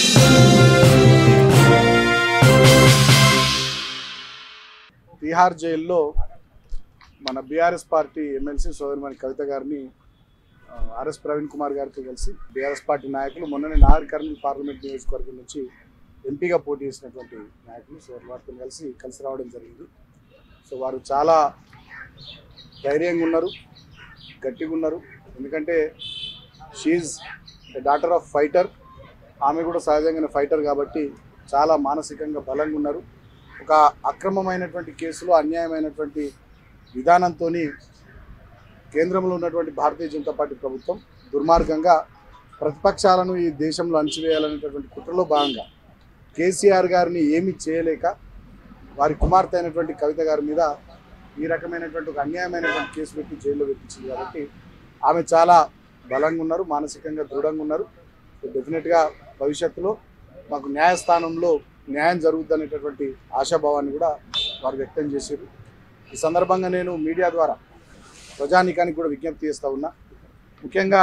తిహార్ జైల్లో మన BRS party MLC సోదరిమణి కవిత గారిని ఆ, ఆర్ఎస్ ప్రవీణ్ కుమార్ గారితో కలిసి బీఆర్ఎస్ పార్టీ నాయకులు మొన్ననే నాగర్ కర్నూలు పార్లమెంట్ నియోజకవర్గం నుంచి ఎంపీగా పోటీ చేసినటువంటి నాయకులు సో వారితో కలిసి కలిసి రావడం జరిగింది సో వారు చాలా ధైర్యంగా ఉన్నారు గట్టిగా ఉన్నారు ఎందుకంటే షీఈ్ డాటర్ ఆఫ్ ఫైటర్ ఆమె కూడా సహజంగానే ఫైటర్ కాబట్టి చాలా మానసికంగా బలంగా ఉన్నారు ఒక అక్రమమైనటువంటి కేసులో అన్యాయమైనటువంటి విధానంతో కేంద్రంలో ఉన్నటువంటి భారతీయ జనతా పార్టీ ప్రభుత్వం దుర్మార్గంగా ప్రతిపక్షాలను ఈ దేశంలో అణచివేయాలనేటటువంటి కుట్రలో భాగంగా కేసీఆర్ గారిని ఏమీ చేయలేక వారి కుమార్తె అయినటువంటి కవిత గారి మీద ఈ రకమైనటువంటి ఒక అన్యాయమైనటువంటి కేసు పెట్టి జైల్లో పెట్టించింది కాబట్టి ఆమె చాలా బలంగా ఉన్నారు మానసికంగా దృఢంగా ఉన్నారు డెఫినెట్గా భవిష్యత్తులో మాకు న్యాయస్థానంలో న్యాయం జరుగుద్ది అనేటటువంటి ఆశాభావాన్ని కూడా వారు వ్యక్తం చేశారు ఈ సందర్భంగా నేను మీడియా ద్వారా ప్రజానీకానికి కూడా విజ్ఞప్తి చేస్తూ ఉన్నా ముఖ్యంగా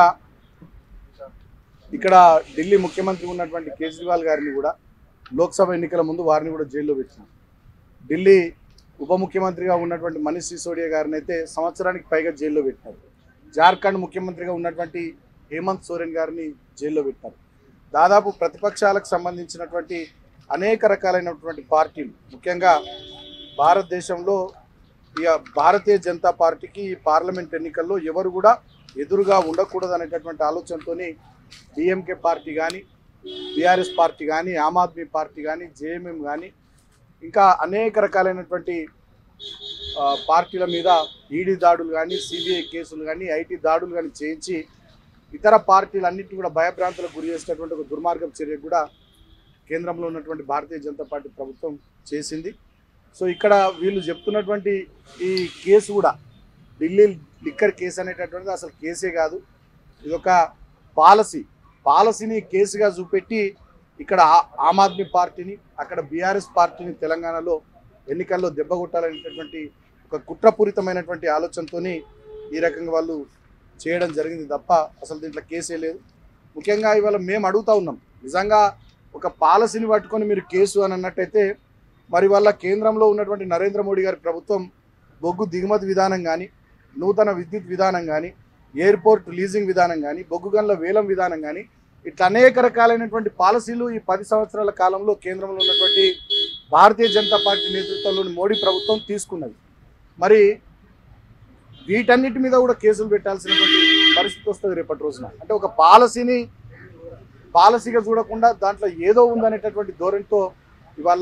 ఇక్కడ ఢిల్లీ ముఖ్యమంత్రి ఉన్నటువంటి కేజ్రీవాల్ గారిని కూడా లోక్సభ ఎన్నికల ముందు వారిని కూడా జైల్లో పెట్టినాం ఢిల్లీ ఉప ముఖ్యమంత్రిగా ఉన్నటువంటి మనీష్ సిసోడియా గారిని అయితే సంవత్సరానికి పైగా జైల్లో పెట్టినారు జార్ఖండ్ ముఖ్యమంత్రిగా ఉన్నటువంటి హేమంత్ సోరెన్ గారిని జైల్లో పెట్టారు దాదాపు ప్రతిపక్షాలకు సంబంధించినటువంటి అనేక రకాలైనటువంటి పార్టీలు ముఖ్యంగా భారతదేశంలో ఇక భారతీయ జనతా పార్టీకి ఈ పార్లమెంట్ ఎన్నికల్లో ఎవరు కూడా ఎదురుగా ఉండకూడదు అనేటటువంటి ఆలోచనతోని డిఎంకే పార్టీ కానీ బీఆర్ఎస్ పార్టీ కానీ ఆమ్ ఆద్మీ పార్టీ కానీ జేఎంఎం కానీ ఇంకా అనేక రకాలైనటువంటి ఆ, పార్టీల మీద ఈడీ దాడులు కానీ సిబిఐ కేసులు కానీ ఐటీ దాడులు కానీ చేయించి ఇతర పార్టీలన్నింటినీ కూడా భయభ్రాంతులకు గురి చేసినటువంటి ఒక దుర్మార్గం చర్య కూడా కేంద్రంలో ఉన్నటువంటి భారతీయ జనతా పార్టీ ప్రభుత్వం చేసింది సో ఇక్కడ వీళ్ళు చెప్తున్నటువంటి ఈ కేసు కూడా ఢిల్లీ లిక్కర్ కేసు అనేటటువంటిది అసలు కేసే కాదు ఇది ఒక పాలసీ పాలసీని కేసుగా చూపెట్టి ఇక్కడ ఆ- ఆమ్ ఆద్మీ పార్టీని అక్కడ బీఆర్ఎస్ పార్టీని తెలంగాణలో ఎన్నికల్లో దెబ్బకొట్టాలనేటటువంటి ఒక కుట్రపూరితమైనటువంటి ఆలోచనతోని ఈ రకంగా వాళ్ళు చేయడం జరిగింది తప్ప అసలు దీంట్లో కేసే లేదు ముఖ్యంగా ఇవాళ మేము అడుగుతా ఉన్నాం నిజంగా ఒక పాలసీని పట్టుకొని మీరు కేసు అని అన్నట్టయితే మరి వాళ్ళ కేంద్రంలో ఉన్నటువంటి నరేంద్ర మోడీ గారి ప్రభుత్వం బొగ్గు దిగుమతి విధానం కానీ నూతన విద్యుత్ విధానం కానీ ఎయిర్పోర్ట్ లీజింగ్ విధానం కానీ బొగ్గు గన్ల వేలం విధానం కానీ ఇట్లా అనేక రకాలైనటువంటి పాలసీలు ఈ పది సంవత్సరాల కాలంలో కేంద్రంలో ఉన్నటువంటి భారతీయ జనతా పార్టీ నేతృత్వంలోని మోడీ ప్రభుత్వం తీసుకున్నది మరి వీటన్నిటి మీద కూడా కేసులు పెట్టాల్సినటువంటి పరిస్థితి వస్తుంది రేపటి రోజున అంటే ఒక పాలసీని పాలసీగా చూడకుండా దాంట్లో ఏదో ఉందనేటటువంటి ధోరణితో ఇవాళ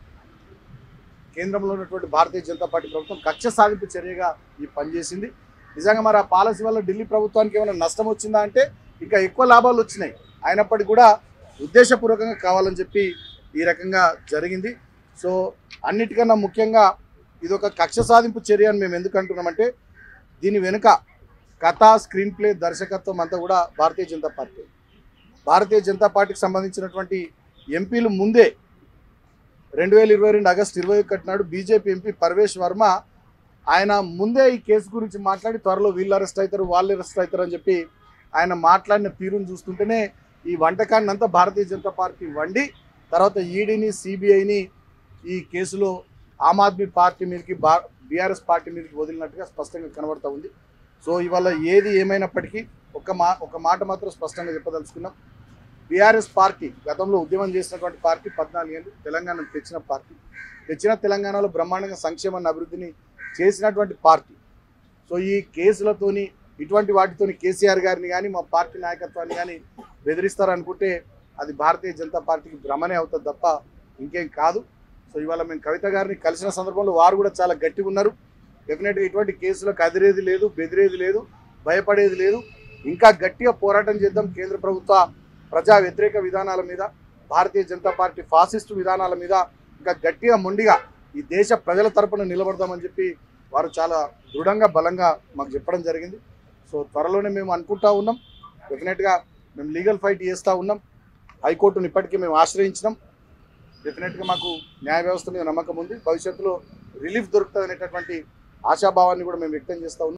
కేంద్రంలో ఉన్నటువంటి భారతీయ జనతా పార్టీ ప్రభుత్వం కక్ష సాధింపు చర్యగా ఈ పనిచేసింది నిజంగా మరి ఆ పాలసీ వల్ల ఢిల్లీ ప్రభుత్వానికి ఏమైనా నష్టం వచ్చిందా అంటే ఇంకా ఎక్కువ లాభాలు వచ్చినాయి అయినప్పటికీ కూడా ఉద్దేశపూర్వకంగా కావాలని చెప్పి ఈ రకంగా జరిగింది సో అన్నిటికన్నా ముఖ్యంగా ఇది ఒక కక్ష సాధింపు చర్య అని మేము ఎందుకు అంటున్నామంటే దీని వెనుక కథ స్క్రీన్ ప్లే దర్శకత్వం అంతా కూడా భారతీయ జనతా పార్టీ భారతీయ జనతా పార్టీకి సంబంధించినటువంటి ఎంపీలు ముందే రెండు వేల ఇరవై రెండు ఆగస్టు ఇరవై ఒకటి నాడు బీజేపీ ఎంపీ పర్వేష్ వర్మ ఆయన ముందే ఈ కేసు గురించి మాట్లాడి త్వరలో వీళ్ళు అరెస్ట్ అవుతారు వాళ్ళు అరెస్ట్ అవుతారు అని చెప్పి ఆయన మాట్లాడిన తీరును చూస్తుంటేనే ఈ వంటకాన్ని అంతా భారతీయ జనతా పార్టీ వండి తర్వాత ఈడీని సిబిఐని ఈ కేసులో ఆమ్ ఆద్మీ పార్టీ మీదకి బా బీఆర్ఎస్ పార్టీ మీదకి వదిలినట్టుగా స్పష్టంగా కనబడతా ఉంది సో ఇవాళ ఏది ఏమైనప్పటికీ ఒక మా ఒక మాట మాత్రం స్పష్టంగా చెప్పదలుచుకున్నాం బీఆర్ఎస్ పార్టీ గతంలో ఉద్యమం చేసినటువంటి పార్టీ పద్నాలుగేళ్ళు తెలంగాణను తెచ్చిన పార్టీ తెచ్చిన తెలంగాణలో బ్రహ్మాండంగా సంక్షేమాన్ని అభివృద్ధిని చేసినటువంటి పార్టీ సో ఈ కేసులతోని ఇటువంటి వాటితోని కేసీఆర్ గారిని కానీ మా పార్టీ నాయకత్వాన్ని కానీ బెదిరిస్తారనుకుంటే అది భారతీయ జనతా పార్టీకి భ్రమనే అవుతుంది తప్ప ఇంకేం కాదు సో ఇవాళ మేము కవిత గారిని కలిసిన సందర్భంలో వారు కూడా చాలా గట్టిగా ఉన్నారు డెఫినెట్గా ఇటువంటి కేసులకు అదిరేది లేదు బెదిరేది లేదు భయపడేది లేదు ఇంకా గట్టిగా పోరాటం చేద్దాం కేంద్ర ప్రభుత్వ ప్రజా వ్యతిరేక విధానాల మీద భారతీయ జనతా పార్టీ ఫాసిస్టు విధానాల మీద ఇంకా గట్టిగా మొండిగా ఈ దేశ ప్రజల తరపున నిలబడదామని చెప్పి వారు చాలా దృఢంగా బలంగా మాకు చెప్పడం జరిగింది సో త్వరలోనే మేము అనుకుంటా ఉన్నాం డెఫినెట్గా మేము లీగల్ ఫైట్ చేస్తూ ఉన్నాం హైకోర్టును ఇప్పటికీ మేము ఆశ్రయించినాం డెఫినెట్గా మాకు న్యాయ వ్యవస్థ మీద నమ్మకం ఉంది భవిష్యత్తులో రిలీఫ్ దొరుకుతుంది అనేటటువంటి ఆశాభావాన్ని కూడా మేము వ్యక్తం చేస్తూ ఉన్నాం